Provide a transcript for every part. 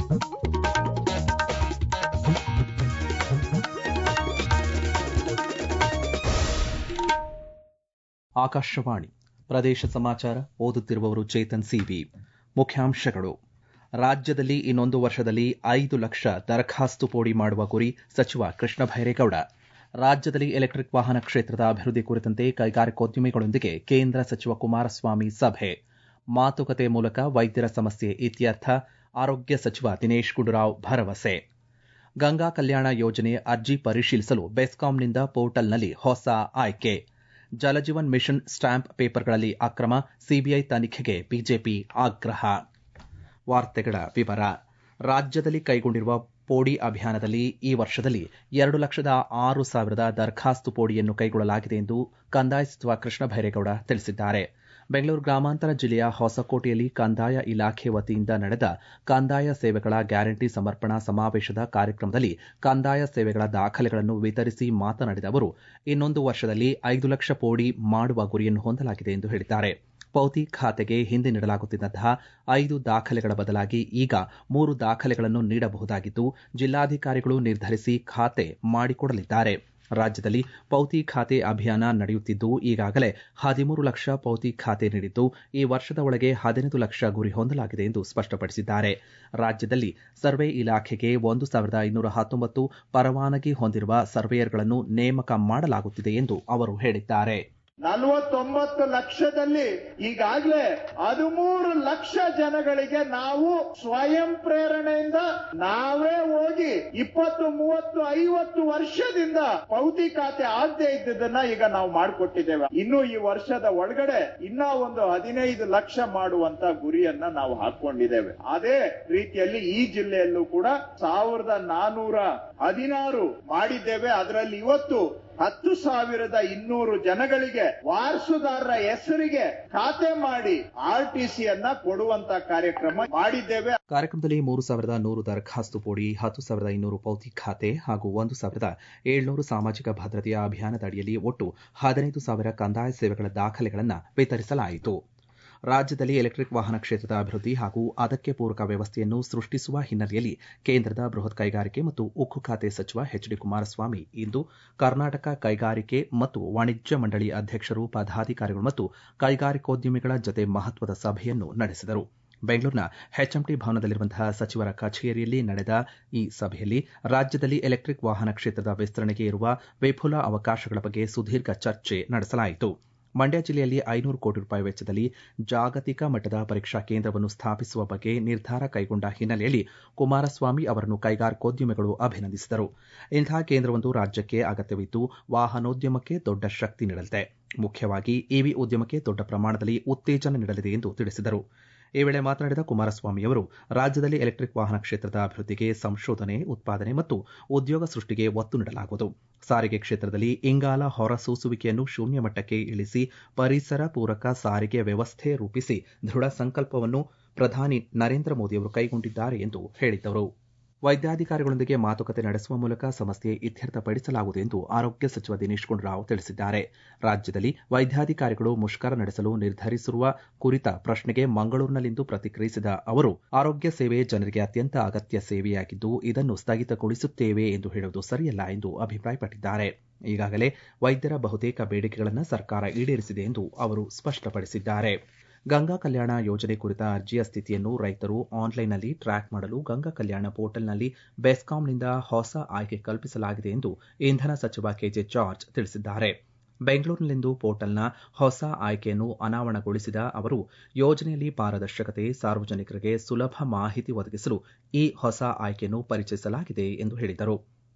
ಆಕಾಶವಾಣಿ ಪ್ರದೇಶ ಸಮಾಚಾರ ಓದುತ್ತಿರುವವರು ಚೇತನ್ ಸಿವಿ ಮುಖ್ಯಾಂಶಗಳು ರಾಜ್ಯದಲ್ಲಿ ಇನ್ನೊಂದು ವರ್ಷದಲ್ಲಿ ಐದು ಲಕ್ಷ ದರಖಾಸ್ತು ಪೋಡಿ ಮಾಡುವ ಗುರಿ ಸಚಿವ ಕೃಷ್ಣ ಭೈರೇಗೌಡ ರಾಜ್ಯದಲ್ಲಿ ಎಲೆಕ್ಟಿಕ್ ವಾಹನ ಕ್ಷೇತ್ರದ ಅಭಿವೃದ್ಧಿ ಕುರಿತಂತೆ ಕೈಗಾರಿಕೋದ್ಯಮಿಗಳೊಂದಿಗೆ ಕೇಂದ್ರ ಸಚಿವ ಕುಮಾರಸ್ವಾಮಿ ಸಭೆ ಮಾತುಕತೆ ಮೂಲಕ ವೈದ್ಯರ ಸಮಸ್ಯೆ ಇತ್ಯರ್ಥ ಆರೋಗ್ಯ ಸಚಿವ ದಿನೇಶ್ ಗುಂಡೂರಾವ್ ಭರವಸೆ ಗಂಗಾ ಕಲ್ಯಾಣ ಯೋಜನೆ ಅರ್ಜಿ ಪರಿಶೀಲಿಸಲು ಬೆಸ್ಕಾಂನಿಂದ ಪೋರ್ಟಲ್ನಲ್ಲಿ ಹೊಸ ಆಯ್ಕೆ ಜಲಜೀವನ್ ಮಿಷನ್ ಸ್ಟಾಂಪ್ ಪೇಪರ್ಗಳಲ್ಲಿ ಅಕ್ರಮ ಸಿಬಿಐ ತನಿಖೆಗೆ ಬಿಜೆಪಿ ಆಗ್ರಹ ವಾರ್ತೆಗಳ ವಿವರ ರಾಜ್ಯದಲ್ಲಿ ಕೈಗೊಂಡಿರುವ ಪೋಡಿ ಅಭಿಯಾನದಲ್ಲಿ ಈ ವರ್ಷದಲ್ಲಿ ಎರಡು ಲಕ್ಷದ ಆರು ಸಾವಿರದ ದರಖಾಸ್ತು ಪೋಡಿಯನ್ನು ಕೈಗೊಳ್ಳಲಾಗಿದೆ ಎಂದು ಕಂದಾಯ ಸಚಿವ ಕೃಷ್ಣ ಭೈರೇಗೌಡ ತಿಳಿಸಿದ್ದಾರೆ ಬೆಂಗಳೂರು ಗ್ರಾಮಾಂತರ ಜಿಲ್ಲೆಯ ಹೊಸಕೋಟೆಯಲ್ಲಿ ಕಂದಾಯ ಇಲಾಖೆ ವತಿಯಿಂದ ನಡೆದ ಕಂದಾಯ ಸೇವೆಗಳ ಗ್ಯಾರಂಟಿ ಸಮರ್ಪಣಾ ಸಮಾವೇಶದ ಕಾರ್ಯಕ್ರಮದಲ್ಲಿ ಕಂದಾಯ ಸೇವೆಗಳ ದಾಖಲೆಗಳನ್ನು ವಿತರಿಸಿ ಮಾತನಾಡಿದ ಅವರು ಇನ್ನೊಂದು ವರ್ಷದಲ್ಲಿ ಐದು ಲಕ್ಷ ಪೋಡಿ ಮಾಡುವ ಗುರಿಯನ್ನು ಹೊಂದಲಾಗಿದೆ ಎಂದು ಹೇಳಿದ್ದಾರೆ ಪೌತಿ ಖಾತೆಗೆ ಹಿಂದೆ ನೀಡಲಾಗುತ್ತಿದ್ದಂತಹ ಐದು ದಾಖಲೆಗಳ ಬದಲಾಗಿ ಈಗ ಮೂರು ದಾಖಲೆಗಳನ್ನು ನೀಡಬಹುದಾಗಿದ್ದು ಜಿಲ್ಲಾಧಿಕಾರಿಗಳು ನಿರ್ಧರಿಸಿ ಖಾತೆ ಮಾಡಿಕೊಡಲಿದ್ದಾರೆ ರಾಜ್ಯದಲ್ಲಿ ಪೌತಿ ಖಾತೆ ಅಭಿಯಾನ ನಡೆಯುತ್ತಿದ್ದು ಈಗಾಗಲೇ ಹದಿಮೂರು ಲಕ್ಷ ಪೌತಿ ಖಾತೆ ನೀಡಿದ್ದು ಈ ವರ್ಷದ ಒಳಗೆ ಹದಿನೈದು ಲಕ್ಷ ಗುರಿ ಹೊಂದಲಾಗಿದೆ ಎಂದು ಸ್ಪಷ್ಟಪಡಿಸಿದ್ದಾರೆ ರಾಜ್ಯದಲ್ಲಿ ಸರ್ವೆ ಇಲಾಖೆಗೆ ಒಂದು ಸಾವಿರದ ಐನೂರ ಹತ್ತೊಂಬತ್ತು ಪರವಾನಗಿ ಹೊಂದಿರುವ ಸರ್ವೇಯರ್ಗಳನ್ನು ನೇಮಕ ಮಾಡಲಾಗುತ್ತಿದೆ ಎಂದು ಅವರು ಹೇಳಿದ್ದಾರೆ ನಲವತ್ತೊಂಬತ್ತು ಲಕ್ಷದಲ್ಲಿ ಈಗಾಗಲೇ ಹದಿಮೂರು ಲಕ್ಷ ಜನಗಳಿಗೆ ನಾವು ಸ್ವಯಂ ಪ್ರೇರಣೆಯಿಂದ ನಾವೇ ಹೋಗಿ ಇಪ್ಪತ್ತು ಮೂವತ್ತು ಐವತ್ತು ವರ್ಷದಿಂದ ಪೌತಿ ಖಾತೆ ಆಗದೆ ಇದ್ದದನ್ನ ಈಗ ನಾವು ಮಾಡಿಕೊಟ್ಟಿದ್ದೇವೆ ಇನ್ನು ಈ ವರ್ಷದ ಒಳಗಡೆ ಇನ್ನ ಒಂದು ಹದಿನೈದು ಲಕ್ಷ ಮಾಡುವಂತ ಗುರಿಯನ್ನ ನಾವು ಹಾಕೊಂಡಿದ್ದೇವೆ ಅದೇ ರೀತಿಯಲ್ಲಿ ಈ ಜಿಲ್ಲೆಯಲ್ಲೂ ಕೂಡ ಸಾವಿರದ ನಾನೂರ ಹದಿನಾರು ಮಾಡಿದ್ದೇವೆ ಅದರಲ್ಲಿ ಇವತ್ತು ಹತ್ತು ಸಾವಿರದ ಇನ್ನೂರು ಜನಗಳಿಗೆ ವಾರಸುದಾರರ ಹೆಸರಿಗೆ ಖಾತೆ ಮಾಡಿ ಆರ್ ಟಿ ಸಿಯನ್ನ ಕೊಡುವಂತ ಕಾರ್ಯಕ್ರಮ ಮಾಡಿದ್ದೇವೆ ಕಾರ್ಯಕ್ರಮದಲ್ಲಿ ಮೂರು ಸಾವಿರದ ನೂರು ದರಖಾಸ್ತು ಪೋಡಿ ಹತ್ತು ಸಾವಿರದ ಇನ್ನೂರು ಪೌತಿ ಖಾತೆ ಹಾಗೂ ಒಂದು ಸಾವಿರದ ಏಳ್ನೂರು ಸಾಮಾಜಿಕ ಭದ್ರತೆಯ ಅಭಿಯಾನದ ಅಡಿಯಲ್ಲಿ ಒಟ್ಟು ಹದಿನೈದು ಸಾವಿರ ಕಂದಾಯ ಸೇವೆಗಳ ದಾಖಲೆಗಳನ್ನು ವಿತರಿಸಲಾಯಿತು ರಾಜ್ಯದಲ್ಲಿ ಎಲೆಕ್ಟಿಕ್ ವಾಹನ ಕ್ಷೇತ್ರದ ಅಭಿವೃದ್ಧಿ ಹಾಗೂ ಅದಕ್ಕೆ ಪೂರಕ ವ್ಯವಸ್ಥೆಯನ್ನು ಸೃಷ್ಟಿಸುವ ಹಿನ್ನೆಲೆಯಲ್ಲಿ ಕೇಂದ್ರದ ಬೃಹತ್ ಕೈಗಾರಿಕೆ ಮತ್ತು ಉಕ್ಕು ಖಾತೆ ಸಚಿವ ಎಚ್ ಡಿ ಕುಮಾರಸ್ವಾಮಿ ಇಂದು ಕರ್ನಾಟಕ ಕೈಗಾರಿಕೆ ಮತ್ತು ವಾಣಿಜ್ಯ ಮಂಡಳಿ ಅಧ್ಯಕ್ಷರು ಪದಾಧಿಕಾರಿಗಳು ಮತ್ತು ಕೈಗಾರಿಕೋದ್ಯಮಿಗಳ ಜತೆ ಮಹತ್ವದ ಸಭೆಯನ್ನು ನಡೆಸಿದರು ಬೆಂಗಳೂರಿನ ಎಚ್ಎಂಟಿ ಭವನದಲ್ಲಿರುವಂತಹ ಸಚಿವರ ಕಚೇರಿಯಲ್ಲಿ ನಡೆದ ಈ ಸಭೆಯಲ್ಲಿ ರಾಜ್ಯದಲ್ಲಿ ಎಲೆಕ್ಟಿಕ್ ವಾಹನ ಕ್ಷೇತ್ರದ ವಿಸ್ತರಣೆಗೆ ಇರುವ ವಿಪುಲ ಅವಕಾಶಗಳ ಬಗ್ಗೆ ಸುದೀರ್ಘ ಚರ್ಚೆ ನಡೆಸಲಾಯಿತು ಮಂಡ್ಯ ಜಿಲ್ಲೆಯಲ್ಲಿ ಐನೂರು ಕೋಟಿ ರೂಪಾಯಿ ವೆಚ್ಚದಲ್ಲಿ ಜಾಗತಿಕ ಮಟ್ಟದ ಪರೀಕ್ಷಾ ಕೇಂದ್ರವನ್ನು ಸ್ಥಾಪಿಸುವ ಬಗ್ಗೆ ನಿರ್ಧಾರ ಕೈಗೊಂಡ ಹಿನ್ನೆಲೆಯಲ್ಲಿ ಕುಮಾರಸ್ವಾಮಿ ಅವರನ್ನು ಕೈಗಾರಿಕೋದ್ಯಮಿಗಳು ಅಭಿನಂದಿಸಿದರು ಇಂತಹ ಕೇಂದ್ರವೊಂದು ರಾಜ್ಯಕ್ಕೆ ಅಗತ್ಯವಿದ್ದು ವಾಹನೋದ್ಯಮಕ್ಕೆ ದೊಡ್ಡ ಶಕ್ತಿ ನೀಡಲಿದೆ ಮುಖ್ಯವಾಗಿ ಇವಿ ಉದ್ಯಮಕ್ಕೆ ದೊಡ್ಡ ಪ್ರಮಾಣದಲ್ಲಿ ಉತ್ತೇಜನ ನೀಡಲಿದೆ ಎಂದು ತಿಳಿಸಿದರು ಈ ವೇಳೆ ಮಾತನಾಡಿದ ಕುಮಾರಸ್ವಾಮಿ ಅವರು ರಾಜ್ಯದಲ್ಲಿ ಎಲೆಕ್ಟಿಕ್ ವಾಹನ ಕ್ಷೇತ್ರದ ಅಭಿವೃದ್ಧಿಗೆ ಸಂಶೋಧನೆ ಉತ್ಪಾದನೆ ಮತ್ತು ಉದ್ಯೋಗ ಸೃಷ್ಟಿಗೆ ಒತ್ತು ನೀಡಲಾಗುವುದು ಸಾರಿಗೆ ಕ್ಷೇತ್ರದಲ್ಲಿ ಇಂಗಾಲ ಹೊರಸೂಸುವಿಕೆಯನ್ನು ಶೂನ್ಯ ಮಟ್ಟಕ್ಕೆ ಇಳಿಸಿ ಪರಿಸರ ಪೂರಕ ಸಾರಿಗೆ ವ್ಯವಸ್ಥೆ ರೂಪಿಸಿ ದೃಢ ಸಂಕಲ್ಪವನ್ನು ಪ್ರಧಾನಿ ನರೇಂದ್ರ ಮೋದಿಯವರು ಕೈಗೊಂಡಿದ್ದಾರೆ ಎಂದು ಹೇಳಿದರು ವೈದ್ಯಾಧಿಕಾರಿಗಳೊಂದಿಗೆ ಮಾತುಕತೆ ನಡೆಸುವ ಮೂಲಕ ಸಮಸ್ಯೆ ಇತ್ಯರ್ಥಪಡಿಸಲಾಗುವುದು ಎಂದು ಆರೋಗ್ಯ ಸಚಿವ ದಿನೇಶ್ ಗುಂಡೂರಾವ್ ತಿಳಿಸಿದ್ದಾರೆ ರಾಜ್ಯದಲ್ಲಿ ವೈದ್ಯಾಧಿಕಾರಿಗಳು ಮುಷ್ಕರ ನಡೆಸಲು ನಿರ್ಧರಿಸಿರುವ ಕುರಿತ ಪ್ರಶ್ನೆಗೆ ಮಂಗಳೂರಿನಲ್ಲಿಂದು ಪ್ರತಿಕ್ರಿಯಿಸಿದ ಅವರು ಆರೋಗ್ಯ ಸೇವೆ ಜನರಿಗೆ ಅತ್ಯಂತ ಅಗತ್ಯ ಸೇವೆಯಾಗಿದ್ದು ಇದನ್ನು ಸ್ಥಗಿತಗೊಳಿಸುತ್ತೇವೆ ಎಂದು ಹೇಳುವುದು ಸರಿಯಲ್ಲ ಎಂದು ಅಭಿಪ್ರಾಯಪಟ್ಟಿದ್ದಾರೆ ಈಗಾಗಲೇ ವೈದ್ಯರ ಬಹುತೇಕ ಬೇಡಿಕೆಗಳನ್ನು ಸರ್ಕಾರ ಈಡೇರಿಸಿದೆ ಎಂದು ಅವರು ಸ್ಪಷ್ಟಪಡಿಸಿದ್ದಾರೆ ಗಂಗಾ ಕಲ್ಯಾಣ ಯೋಜನೆ ಕುರಿತ ಅರ್ಜಿಯ ಸ್ಥಿತಿಯನ್ನು ರೈತರು ಆನ್ಲೈನ್ನಲ್ಲಿ ಟ್ರ್ಯಾಕ್ ಮಾಡಲು ಗಂಗಾ ಕಲ್ಯಾಣ ಪೋರ್ಟಲ್ನಲ್ಲಿ ಬೆಸ್ಕಾಂನಿಂದ ಹೊಸ ಆಯ್ಕೆ ಕಲ್ಪಿಸಲಾಗಿದೆ ಎಂದು ಇಂಧನ ಸಚಿವ ಕೆಜೆ ಜಾರ್ಜ್ ತಿಳಿಸಿದ್ದಾರೆ ಬೆಂಗಳೂರಿನಲ್ಲಿಂದು ಪೋರ್ಟಲ್ನ ಹೊಸ ಆಯ್ಕೆಯನ್ನು ಅನಾವರಣಗೊಳಿಸಿದ ಅವರು ಯೋಜನೆಯಲ್ಲಿ ಪಾರದರ್ಶಕತೆ ಸಾರ್ವಜನಿಕರಿಗೆ ಸುಲಭ ಮಾಹಿತಿ ಒದಗಿಸಲು ಈ ಹೊಸ ಆಯ್ಕೆಯನ್ನು ಪರಿಚಯಿಸಲಾಗಿದೆ ಎಂದು ಹೇಳಿದರು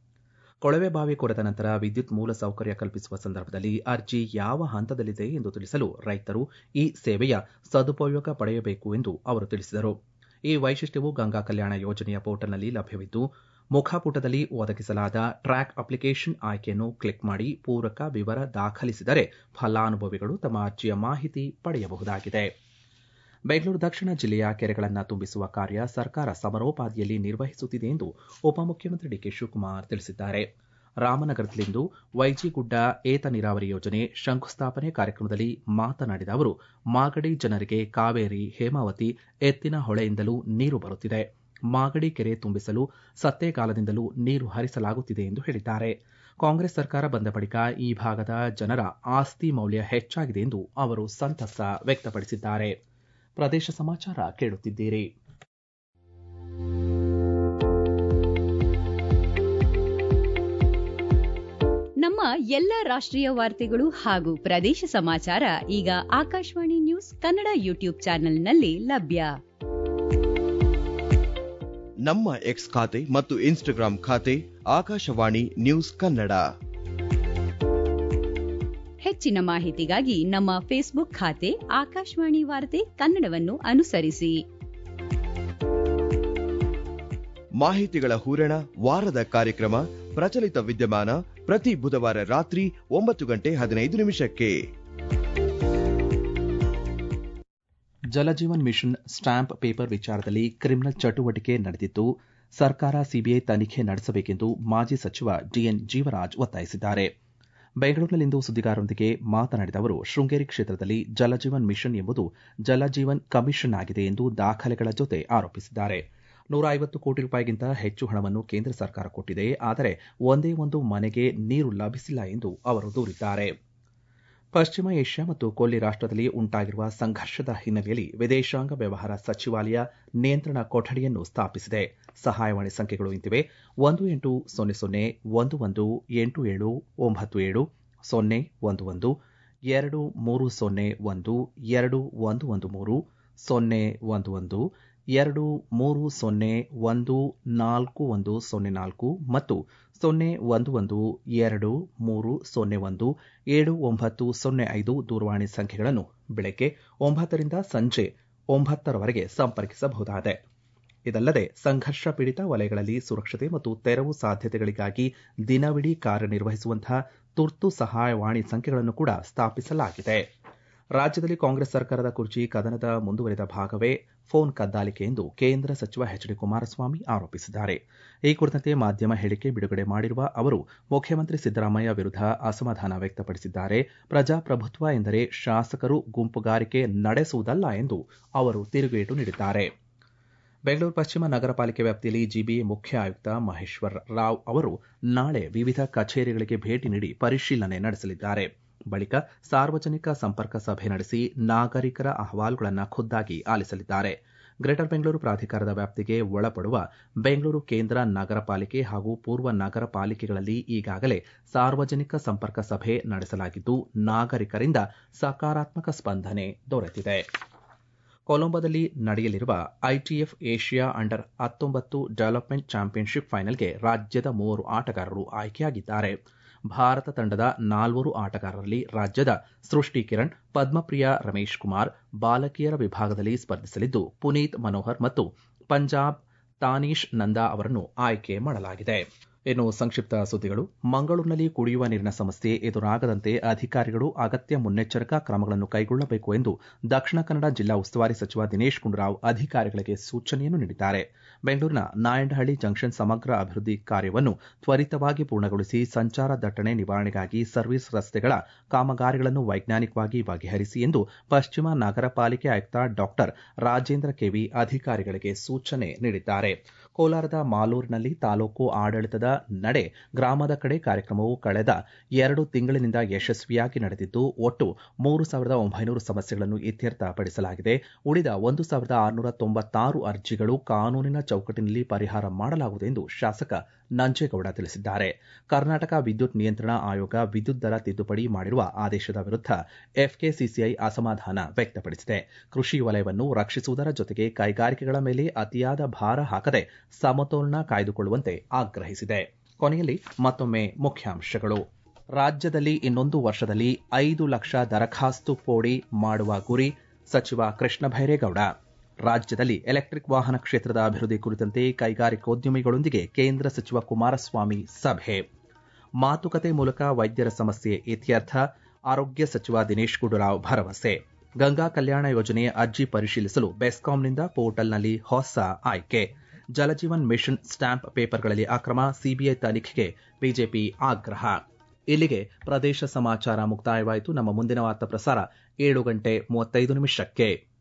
ಕೊಳವೆ ಬಾವಿ ಕೊರೆದ ನಂತರ ವಿದ್ಯುತ್ ಮೂಲ ಸೌಕರ್ಯ ಕಲ್ಪಿಸುವ ಸಂದರ್ಭದಲ್ಲಿ ಅರ್ಜಿ ಯಾವ ಹಂತದಲ್ಲಿದೆ ಎಂದು ತಿಳಿಸಲು ರೈತರು ಈ ಸೇವೆಯ ಸದುಪಯೋಗ ಪಡೆಯಬೇಕು ಎಂದು ಅವರು ತಿಳಿಸಿದರು ಈ ವೈಶಿಷ್ಟ್ಯವು ಗಂಗಾ ಕಲ್ಯಾಣ ಯೋಜನೆಯ ಪೋರ್ಟಲ್ನಲ್ಲಿ ಲಭ್ಯವಿದ್ದು ಮುಖಪುಟದಲ್ಲಿ ಒದಗಿಸಲಾದ ಟ್ರ್ಯಾಕ್ ಅಪ್ಲಿಕೇಶನ್ ಆಯ್ಕೆಯನ್ನು ಕ್ಲಿಕ್ ಮಾಡಿ ಪೂರಕ ವಿವರ ದಾಖಲಿಸಿದರೆ ಫಲಾನುಭವಿಗಳು ತಮ್ಮ ಅರ್ಜಿಯ ಮಾಹಿತಿ ಪಡೆಯಬಹುದಾಗಿದೆ ಬೆಂಗಳೂರು ದಕ್ಷಿಣ ಜಿಲ್ಲೆಯ ಕೆರೆಗಳನ್ನು ತುಂಬಿಸುವ ಕಾರ್ಯ ಸರ್ಕಾರ ಸಮರೋಪಾದಿಯಲ್ಲಿ ನಿರ್ವಹಿಸುತ್ತಿದೆ ಎಂದು ಉಪಮುಖ್ಯಮಂತ್ರಿ ಡಿಕೆ ಶಿವಕುಮಾರ್ ತಿಳಿಸಿದ್ದಾರೆ ರಾಮನಗರದಲ್ಲಿಂದು ವೈಜಿಗುಡ್ಡ ಏತ ನೀರಾವರಿ ಯೋಜನೆ ಶಂಕುಸ್ಥಾಪನೆ ಕಾರ್ಯಕ್ರಮದಲ್ಲಿ ಮಾತನಾಡಿದ ಅವರು ಮಾಗಡಿ ಜನರಿಗೆ ಕಾವೇರಿ ಹೇಮಾವತಿ ಎತ್ತಿನ ಹೊಳೆಯಿಂದಲೂ ನೀರು ಬರುತ್ತಿದೆ ಮಾಗಡಿ ಕೆರೆ ತುಂಬಿಸಲು ಸತ್ತೇಗಾಲದಿಂದಲೂ ನೀರು ಹರಿಸಲಾಗುತ್ತಿದೆ ಎಂದು ಹೇಳಿದ್ದಾರೆ ಕಾಂಗ್ರೆಸ್ ಸರ್ಕಾರ ಬಂದ ಬಳಿಕ ಈ ಭಾಗದ ಜನರ ಆಸ್ತಿ ಮೌಲ್ಯ ಹೆಚ್ಚಾಗಿದೆ ಎಂದು ಅವರು ಸಂತಸ ವ್ಯಕ್ತಪಡಿಸಿದ್ದಾರೆ ಪ್ರದೇಶ ಸಮಾಚಾರ ಕೇಳುತ್ತಿದ್ದೀರಿ ನಮ್ಮ ಎಲ್ಲ ರಾಷ್ಟ್ರೀಯ ವಾರ್ತೆಗಳು ಹಾಗೂ ಪ್ರದೇಶ ಸಮಾಚಾರ ಈಗ ಆಕಾಶವಾಣಿ ನ್ಯೂಸ್ ಕನ್ನಡ ಯೂಟ್ಯೂಬ್ ಚಾನೆಲ್ನಲ್ಲಿ ಲಭ್ಯ ನಮ್ಮ ಎಕ್ಸ್ ಖಾತೆ ಮತ್ತು ಇನ್ಸ್ಟಾಗ್ರಾಂ ಖಾತೆ ಆಕಾಶವಾಣಿ ನ್ಯೂಸ್ ಕನ್ನಡ ಹೆಚ್ಚಿನ ಮಾಹಿತಿಗಾಗಿ ನಮ್ಮ ಫೇಸ್ಬುಕ್ ಖಾತೆ ಆಕಾಶವಾಣಿ ವಾರ್ತೆ ಕನ್ನಡವನ್ನು ಅನುಸರಿಸಿ ಮಾಹಿತಿಗಳ ಹೂರಣ ವಾರದ ಕಾರ್ಯಕ್ರಮ ಪ್ರಚಲಿತ ವಿದ್ಯಮಾನ ಪ್ರತಿ ಬುಧವಾರ ರಾತ್ರಿ ಒಂಬತ್ತು ಗಂಟೆ ಹದಿನೈದು ನಿಮಿಷಕ್ಕೆ ಜಲಜೀವನ್ ಮಿಷನ್ ಸ್ಟಾಂಪ್ ಪೇಪರ್ ವಿಚಾರದಲ್ಲಿ ಕ್ರಿಮಿನಲ್ ಚಟುವಟಿಕೆ ನಡೆದಿದ್ದು ಸರ್ಕಾರ ಸಿಬಿಐ ತನಿಖೆ ನಡೆಸಬೇಕೆಂದು ಮಾಜಿ ಸಚಿವ ಡಿಎನ್ ಜೀವರಾಜ್ ಒತ್ತಾಯಿಸಿದ್ದಾರೆ ಬೆಂಗಳೂರಿನಲ್ಲಿಂದು ಸುದ್ದಿಗಾರರೊಂದಿಗೆ ಮಾತನಾಡಿದ ಅವರು ಶೃಂಗೇರಿ ಕ್ಷೇತ್ರದಲ್ಲಿ ಜಲಜೀವನ್ ಮಿಷನ್ ಎಂಬುದು ಜಲಜೀವನ್ ಕಮಿಷನ್ ಆಗಿದೆ ಎಂದು ದಾಖಲೆಗಳ ಜೊತೆ ಆರೋಪಿಸಿದ್ದಾರೆ ನೂರ ಐವತ್ತು ಕೋಟಿ ರೂಪಾಯಿಗಿಂತ ಹೆಚ್ಚು ಹಣವನ್ನು ಕೇಂದ್ರ ಸರ್ಕಾರ ಕೊಟ್ಟಿದೆ ಆದರೆ ಒಂದೇ ಒಂದು ಮನೆಗೆ ನೀರು ಲಭಿಸಿಲ್ಲ ಎಂದು ಅವರು ದೂರಿದ್ದಾರೆ ಪಶ್ಚಿಮ ಏಷ್ಯಾ ಮತ್ತು ಕೊಲ್ಲಿ ರಾಷ್ಟದಲ್ಲಿ ಉಂಟಾಗಿರುವ ಸಂಘರ್ಷದ ಹಿನ್ನೆಲೆಯಲ್ಲಿ ವಿದೇಶಾಂಗ ವ್ಯವಹಾರ ಸಚಿವಾಲಯ ನಿಯಂತ್ರಣ ಕೊಠಡಿಯನ್ನು ಸ್ಥಾಪಿಸಿದೆ ಸಹಾಯವಾಣಿ ಸಂಖ್ಯೆಗಳು ಇಂತಿವೆ ಒಂದು ಎಂಟು ಸೊನ್ನೆ ಸೊನ್ನೆ ಒಂದು ಒಂದು ಎಂಟು ಏಳು ಒಂಬತ್ತು ಏಳು ಸೊನ್ನೆ ಒಂದು ಒಂದು ಎರಡು ಮೂರು ಸೊನ್ನೆ ಒಂದು ಎರಡು ಒಂದು ಒಂದು ಮೂರು ಸೊನ್ನೆ ಒಂದು ಒಂದು ಎರಡು ಮೂರು ಸೊನ್ನೆ ಒಂದು ನಾಲ್ಕು ಒಂದು ಸೊನ್ನೆ ನಾಲ್ಕು ಮತ್ತು ಸೊನ್ನೆ ಒಂದು ಒಂದು ಎರಡು ಮೂರು ಸೊನ್ನೆ ಒಂದು ಏಳು ಒಂಬತ್ತು ಸೊನ್ನೆ ಐದು ದೂರವಾಣಿ ಸಂಖ್ಯೆಗಳನ್ನು ಬೆಳಗ್ಗೆ ಒಂಬತ್ತರಿಂದ ಸಂಜೆ ಒಂಬತ್ತರವರೆಗೆ ಸಂಪರ್ಕಿಸಬಹುದಾಗಿದೆ ಇದಲ್ಲದೆ ಸಂಘರ್ಷ ಪೀಡಿತ ವಲಯಗಳಲ್ಲಿ ಸುರಕ್ಷತೆ ಮತ್ತು ತೆರವು ಸಾಧ್ಯತೆಗಳಿಗಾಗಿ ದಿನವಿಡೀ ಕಾರ್ಯನಿರ್ವಹಿಸುವಂತಹ ತುರ್ತು ಸಹಾಯವಾಣಿ ಸಂಖ್ಯೆಗಳನ್ನು ಕೂಡ ಸ್ಥಾಪಿಸಲಾಗಿದೆ ರಾಜ್ಯದಲ್ಲಿ ಕಾಂಗ್ರೆಸ್ ಸರ್ಕಾರದ ಕುರ್ಚಿ ಕದನದ ಮುಂದುವರೆದ ಭಾಗವೇ ಫೋನ್ ಕದ್ದಾಲಿಕೆ ಎಂದು ಕೇಂದ್ರ ಸಚಿವ ಎಚ್ ಡಿ ಕುಮಾರಸ್ವಾಮಿ ಆರೋಪಿಸಿದ್ದಾರೆ ಈ ಕುರಿತಂತೆ ಮಾಧ್ಯಮ ಹೇಳಿಕೆ ಬಿಡುಗಡೆ ಮಾಡಿರುವ ಅವರು ಮುಖ್ಯಮಂತ್ರಿ ಸಿದ್ದರಾಮಯ್ಯ ವಿರುದ್ಧ ಅಸಮಾಧಾನ ವ್ಯಕ್ತಪಡಿಸಿದ್ದಾರೆ ಪ್ರಜಾಪ್ರಭುತ್ವ ಎಂದರೆ ಶಾಸಕರು ಗುಂಪುಗಾರಿಕೆ ನಡೆಸುವುದಲ್ಲ ಎಂದು ಅವರು ತಿರುಗೇಟು ನೀಡಿದ್ದಾರೆ ಬೆಂಗಳೂರು ಪಶ್ಚಿಮ ನಗರ ಪಾಲಿಕೆ ವ್ಯಾಪ್ತಿಯಲ್ಲಿ ಜಿಬಿಎ ಮುಖ್ಯ ಆಯುಕ್ತ ಮಹೇಶ್ವರ್ ರಾವ್ ಅವರು ನಾಳೆ ವಿವಿಧ ಕಚೇರಿಗಳಿಗೆ ಭೇಟಿ ನೀಡಿ ಪರಿಶೀಲನೆ ನಡೆಸಲಿದ್ದಾರೆ ಬಳಿಕ ಸಾರ್ವಜನಿಕ ಸಂಪರ್ಕ ಸಭೆ ನಡೆಸಿ ನಾಗರಿಕರ ಅಹವಾಲುಗಳನ್ನು ಖುದ್ದಾಗಿ ಆಲಿಸಲಿದ್ದಾರೆ ಗ್ರೇಟರ್ ಬೆಂಗಳೂರು ಪ್ರಾಧಿಕಾರದ ವ್ಯಾಪ್ತಿಗೆ ಒಳಪಡುವ ಬೆಂಗಳೂರು ಕೇಂದ್ರ ನಗರ ಪಾಲಿಕೆ ಹಾಗೂ ಪೂರ್ವ ನಗರ ಪಾಲಿಕೆಗಳಲ್ಲಿ ಈಗಾಗಲೇ ಸಾರ್ವಜನಿಕ ಸಂಪರ್ಕ ಸಭೆ ನಡೆಸಲಾಗಿದ್ದು ನಾಗರಿಕರಿಂದ ಸಕಾರಾತ್ಮಕ ಸ್ಪಂದನೆ ದೊರೆತಿದೆ ಕೊಲಂಬೋದಲ್ಲಿ ನಡೆಯಲಿರುವ ಐಟಿಎಫ್ ಏಷ್ಯಾ ಅಂಡರ್ ಹತ್ತೊಂಬತ್ತು ಡೆವಲಪ್ಮೆಂಟ್ ಚಾಂಪಿಯನ್ಶಿಪ್ ಫೈನಲ್ಗೆ ರಾಜ್ಯದ ಮೂವರು ಆಟಗಾರರು ಆಯ್ಕೆಯಾಗಿದ್ದಾರೆ ಭಾರತ ತಂಡದ ನಾಲ್ವರು ಆಟಗಾರರಲ್ಲಿ ರಾಜ್ಯದ ಸೃಷ್ಟಿ ಕಿರಣ್ ಪದ್ಮಪ್ರಿಯ ರಮೇಶ್ ಕುಮಾರ್ ಬಾಲಕಿಯರ ವಿಭಾಗದಲ್ಲಿ ಸ್ಪರ್ಧಿಸಲಿದ್ದು ಪುನೀತ್ ಮನೋಹರ್ ಮತ್ತು ಪಂಜಾಬ್ ತಾನೀಶ್ ನಂದಾ ಅವರನ್ನು ಆಯ್ಕೆ ಮಾಡಲಾಗಿದೆ ಇನ್ನು ಸಂಕ್ಷಿಪ್ತ ಸುದ್ದಿಗಳು ಮಂಗಳೂರಿನಲ್ಲಿ ಕುಡಿಯುವ ನೀರಿನ ಸಮಸ್ಯೆ ಎದುರಾಗದಂತೆ ಅಧಿಕಾರಿಗಳು ಅಗತ್ಯ ಮುನ್ನೆಚ್ಚರಿಕಾ ಕ್ರಮಗಳನ್ನು ಕೈಗೊಳ್ಳಬೇಕು ಎಂದು ದಕ್ಷಿಣ ಕನ್ನಡ ಜಿಲ್ಲಾ ಉಸ್ತುವಾರಿ ಸಚಿವ ದಿನೇಶ್ ಗುಂಡೂರಾವ್ ಅಧಿಕಾರಿಗಳಿಗೆ ಸೂಚನೆಯನ್ನು ನೀಡಿದ್ದಾರೆ ಬೆಂಗಳೂರಿನ ನಾಯಂಡಹಳ್ಳಿ ಜಂಕ್ಷನ್ ಸಮಗ್ರ ಅಭಿವೃದ್ಧಿ ಕಾರ್ಯವನ್ನು ತ್ವರಿತವಾಗಿ ಪೂರ್ಣಗೊಳಿಸಿ ಸಂಚಾರ ದಟ್ಟಣೆ ನಿವಾರಣೆಗಾಗಿ ಸರ್ವಿಸ್ ರಸ್ತೆಗಳ ಕಾಮಗಾರಿಗಳನ್ನು ವೈಜ್ಞಾನಿಕವಾಗಿ ಬಗೆಹರಿಸಿ ಎಂದು ಪಶ್ಚಿಮ ನಗರ ಪಾಲಿಕೆ ಆಯುಕ್ತ ಡಾಕ್ಟರ್ ರಾಜೇಂದ್ರ ಕೆವಿ ಅಧಿಕಾರಿಗಳಿಗೆ ಸೂಚನೆ ನೀಡಿದ್ದಾರೆ ಕೋಲಾರದ ಮಾಲೂರಿನಲ್ಲಿ ತಾಲೂಕು ಆಡಳಿತದ ನಡೆ ಗ್ರಾಮದ ಕಡೆ ಕಾರ್ಯಕ್ರಮವು ಕಳೆದ ಎರಡು ತಿಂಗಳಿನಿಂದ ಯಶಸ್ವಿಯಾಗಿ ನಡೆದಿದ್ದು ಒಟ್ಟು ಮೂರು ಸಾವಿರದ ಒಂಬೈನೂರು ಸಮಸ್ಯೆಗಳನ್ನು ಇತ್ಯರ್ಥಪಡಿಸಲಾಗಿದೆ ಉಳಿದ ಒಂದು ಸಾವಿರದ ಆರುನೂರ ತೊಂಬತ್ತಾರು ಅರ್ಜಿಗಳು ಕಾನೂನಿನ ಚೌಕಟ್ಟಿನಲ್ಲಿ ಪರಿಹಾರ ಮಾಡಲಾಗುವುದು ಎಂದು ಶಾಸಕ ನಂಜೇಗೌಡ ತಿಳಿಸಿದ್ದಾರೆ ಕರ್ನಾಟಕ ವಿದ್ಯುತ್ ನಿಯಂತ್ರಣ ಆಯೋಗ ವಿದ್ಯುತ್ ದರ ತಿದ್ದುಪಡಿ ಮಾಡಿರುವ ಆದೇಶದ ವಿರುದ್ಧ ಎಫ್ಕೆಸಿಸಿಐ ಅಸಮಾಧಾನ ವ್ಯಕ್ತಪಡಿಸಿದೆ ಕೃಷಿ ವಲಯವನ್ನು ರಕ್ಷಿಸುವುದರ ಜೊತೆಗೆ ಕೈಗಾರಿಕೆಗಳ ಮೇಲೆ ಅತಿಯಾದ ಭಾರ ಹಾಕದೆ ಸಮತೋಲನ ಕಾಯ್ದುಕೊಳ್ಳುವಂತೆ ಆಗ್ರಹಿಸಿದೆ ಕೊನೆಯಲ್ಲಿ ಮತ್ತೊಮ್ಮೆ ಮುಖ್ಯಾಂಶಗಳು ರಾಜ್ಯದಲ್ಲಿ ಇನ್ನೊಂದು ವರ್ಷದಲ್ಲಿ ಐದು ಲಕ್ಷ ದರಖಾಸ್ತು ಪೋಡಿ ಮಾಡುವ ಗುರಿ ಸಚಿವ ಕೃಷ್ಣ ಭೈರೇಗೌಡ ರಾಜ್ಯದಲ್ಲಿ ಎಲೆಕ್ಟ್ರಿಕ್ ವಾಹನ ಕ್ಷೇತ್ರದ ಅಭಿವೃದ್ಧಿ ಕುರಿತಂತೆ ಕೈಗಾರಿಕೋದ್ಯಮಿಗಳೊಂದಿಗೆ ಕೇಂದ್ರ ಸಚಿವ ಕುಮಾರಸ್ವಾಮಿ ಸಭೆ ಮಾತುಕತೆ ಮೂಲಕ ವೈದ್ಯರ ಸಮಸ್ಯೆ ಇತ್ಯರ್ಥ ಆರೋಗ್ಯ ಸಚಿವ ದಿನೇಶ್ ಗುಂಡೂರಾವ್ ಭರವಸೆ ಗಂಗಾ ಕಲ್ಯಾಣ ಯೋಜನೆ ಅರ್ಜಿ ಪರಿಶೀಲಿಸಲು ಬೆಸ್ಕಾಂನಿಂದ ಪೋರ್ಟಲ್ನಲ್ಲಿ ಹೊಸ ಆಯ್ಕೆ ಜಲಜೀವನ್ ಮಿಷನ್ ಸ್ಟಾಂಪ್ ಪೇಪರ್ಗಳಲ್ಲಿ ಅಕ್ರಮ ಸಿಬಿಐ ತನಿಖೆಗೆ ಬಿಜೆಪಿ ಆಗ್ರಹ ಇಲ್ಲಿಗೆ ಪ್ರದೇಶ ಸಮಾಚಾರ ಮುಕ್ತಾಯವಾಯಿತು ನಮ್ಮ ಮುಂದಿನ ವಾರ್ತಾ ಪ್ರಸಾರ ಏಳು ಗಂಟೆ ಮೂವತ್ತೈದು ನಿಮಿಷಕ್ಕೆ